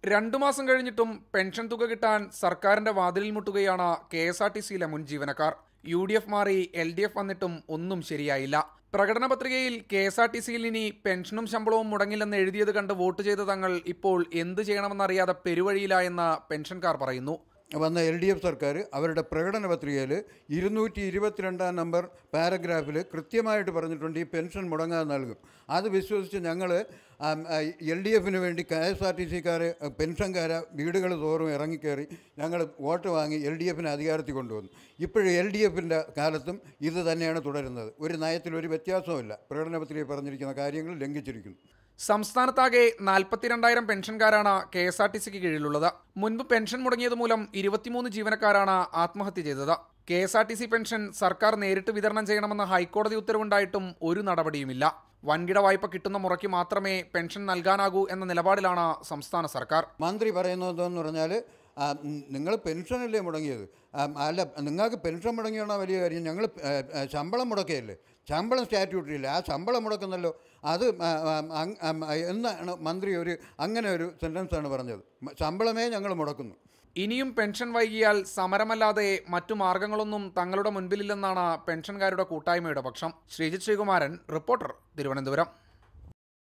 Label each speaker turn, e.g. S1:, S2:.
S1: രണ്ടു മാസം കഴിഞ്ഞിട്ടും പെൻഷൻ തുക കിട്ടാൻ സർക്കാരിന്റെ വാതിലിൽ മുട്ടുകയാണ് കെ എസ് ആർ ടി സിയിലെ മുൻ ജീവനക്കാർ യു ഡി എഫ് മാറി എൽ ഡി എഫ് വന്നിട്ടും ഒന്നും ശരിയായില്ല പ്രകടന പത്രികയിൽ കെ എസ് ആർ ടി സിയിൽ ഇനി പെൻഷനും ശമ്പളവും മുടങ്ങില്ലെന്ന് എഴുതിയത് കണ്ട് വോട്ട് ചെയ്ത തങ്ങൾ ഇപ്പോൾ എന്ത് ചെയ്യണമെന്നറിയാതെ പെരുവഴിയിലായെന്ന് പെൻഷൻകാർ പറയുന്നു
S2: വന്ന എൽ ഡി എഫ് സർക്കാർ അവരുടെ പ്രകടന പത്രികയിൽ ഇരുന്നൂറ്റി ഇരുപത്തിരണ്ടാം നമ്പർ പാരഗ്രാഫിൽ കൃത്യമായിട്ട് പറഞ്ഞിട്ടുണ്ട് ഈ പെൻഷൻ മുടങ്ങാതെ നൽകും അത് വിശ്വസിച്ച് ഞങ്ങൾ എൽ ഡി എഫിന് വേണ്ടി കെ എസ് ആർ ടി സിക്കാർ പെൻഷൻകാരെ വീടുകൾ തോറും ഇറങ്ങിക്കയറി ഞങ്ങൾ വോട്ട് വാങ്ങി എൽ ഡി എഫിനെ അധികാരത്തിൽ കൊണ്ടുവന്നു ഇപ്പോഴും എൽ ഡി എഫിൻ്റെ കാലത്തും ഇത് തന്നെയാണ് തുടരുന്നത് ഒരു നയത്തിൽ ഒരു വ്യത്യാസവുമില്ല പ്രകടന പത്രികയിൽ പറഞ്ഞിരിക്കുന്ന കാര്യങ്ങൾ ലംഘിച്ചിരിക്കുന്നു
S1: സംസ്ഥാനത്താകെ നാൽപ്പത്തിരണ്ടായിരം പെൻഷൻകാരാണ് കെ എസ് ആർ ടി സിക്ക് കീഴിലുള്ളത് മുൻപ് പെൻഷൻ മുടങ്ങിയത് മൂലം ഇരുപത്തിമൂന്ന് ജീവനക്കാരാണ് ആത്മഹത്യ ചെയ്തത് K S R T C pension സർക്കാർ നേരിട്ട് വിതരണം ചെയ്യണമെന്ന ഹൈക്കോടതി ഉത്തരവുണ്ടായിട്ടും ഒരു നടപടിയുമില്ല വൻകിട വായ്പ കിട്ടുന്ന മുറയ്ക്ക് മാത്രമേ പെൻഷൻ നൽകാനാകൂ എന്ന നിലപാടിലാണ് സംസ്ഥാന സർക്കാർ
S2: മന്ത്രി പറയുന്നത് എന്താണെന്ന് പറഞ്ഞാൽ നിങ്ങൾ പെൻഷനല്ലേ മുടങ്ങിയത് ആ, അല്ല നിങ്ങൾക്ക് പെൻഷൻ മുടങ്ങിയാണ് വലിയ കാര്യം ഞങ്ങൾ ശമ്പളം മുടക്കുകയല്ലേ ശമ്പളം സ്റ്റാറ്റ്യൂട്ടിലില്ല ആ ശമ്പളം മുടക്കുന്നല്ലോ അത് ആ, ആ, അങ്- ആ, എന്നാണ് മന്ത്രി ഒരു അങ്ങനെ ഒരു സെൻറ്റൻസാണ് പറഞ്ഞത് മ- ശമ്പളമേ ഞങ്ങൾ മുടക്കുന്നു
S1: ഇനിയും പെൻഷൻ വൈകിയാൽ സമരമല്ലാതെ മറ്റു മാർഗങ്ങളൊന്നും തങ്ങളുടെ മുൻപിലില്ലെന്നാണ് പെൻഷൻകാരുടെ കൂട്ടായ്മയുടെ പക്ഷം ശ്രീജിത് ശ്രീകുമാരൻ റിപ്പോർട്ടർ തിരുവനന്തപുരം